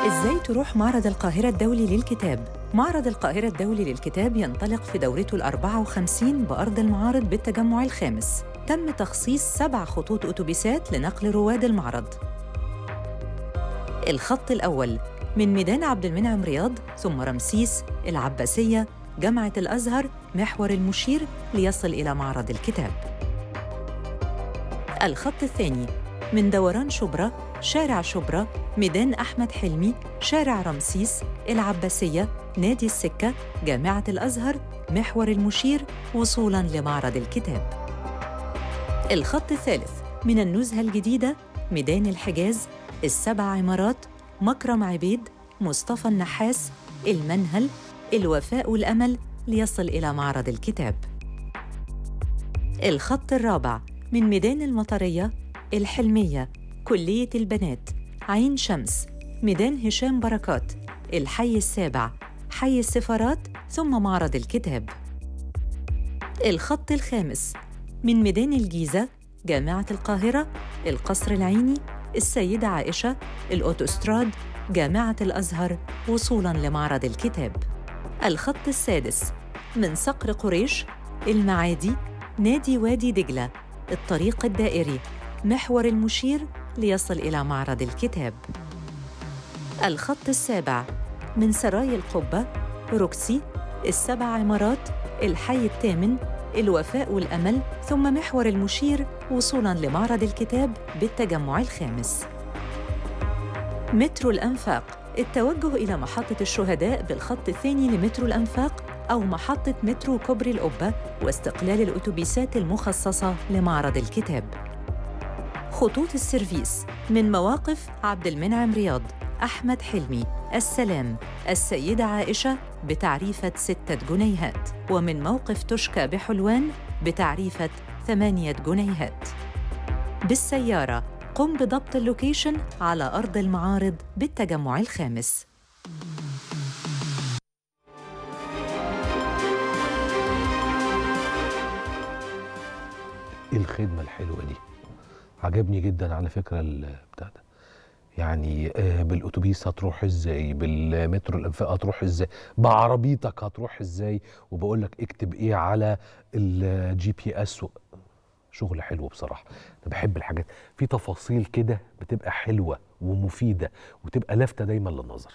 إزاي تروح معرض القاهرة الدولي للكتاب؟ معرض القاهرة الدولي للكتاب ينطلق في دورته الأربعة وخمسين بأرض المعارض بالتجمع الخامس تم تخصيص سبع خطوط أتوبيسات لنقل رواد المعرض الخط الأول من ميدان عبد المنعم رياض ثم رمسيس العباسية جامعة الأزهر محور المشير ليصل إلى معرض الكتاب الخط الثاني من دوران شبرا شارع شبرا ميدان أحمد حلمي شارع رمسيس العباسية نادي السكة جامعة الأزهر محور المشير وصولاً لمعرض الكتاب الخط الثالث من النزهة الجديدة ميدان الحجاز السبع عمارات مكرم عبيد مصطفى النحاس المنهل الوفاء والأمل ليصل إلى معرض الكتاب الخط الرابع من ميدان المطرية الحلمية كلية البنات عين شمس ميدان هشام بركات الحي السابع حي السفارات ثم معرض الكتاب الخط الخامس من ميدان الجيزة جامعة القاهرة القصر العيني السيدة عائشة الأوتوستراد جامعة الأزهر وصولاً لمعرض الكتاب الخط السادس من صقر قريش المعادي نادي وادي دجلة الطريق الدائري محور المشير ليصل إلى معرض الكتاب الخط السابع من سراي القبة روكسي السبع عمارات الحي الثامن الوفاء والأمل ثم محور المشير وصولاً لمعرض الكتاب بالتجمع الخامس مترو الأنفاق التوجه إلى محطة الشهداء بالخط الثاني لمترو الأنفاق أو محطة مترو كوبري القبة واستقلال الأتوبيسات المخصصة لمعرض الكتاب خطوط السيرفيس من مواقف عبد المنعم رياض أحمد حلمي السلام السيدة عائشة بتعريفة ستة جنيهات ومن موقف تشكى بحلوان بتعريفة ثمانية جنيهات بالسيارة قم بضبط اللوكيشن على أرض المعارض بالتجمع الخامس ايه الخدمه الحلوه دي عجبني جدا على فكره البتاع ده يعني آه، بالاتوبيس هتروح ازاي بالمترو الانفاق هتروح ازاي بعربيتك هتروح ازاي وبقول لك اكتب ايه على الجي بي اس شغل حلو بصراحه انا بحب الحاجات في تفاصيل كده بتبقى حلوه ومفيده وتبقى لافته دايما للنظر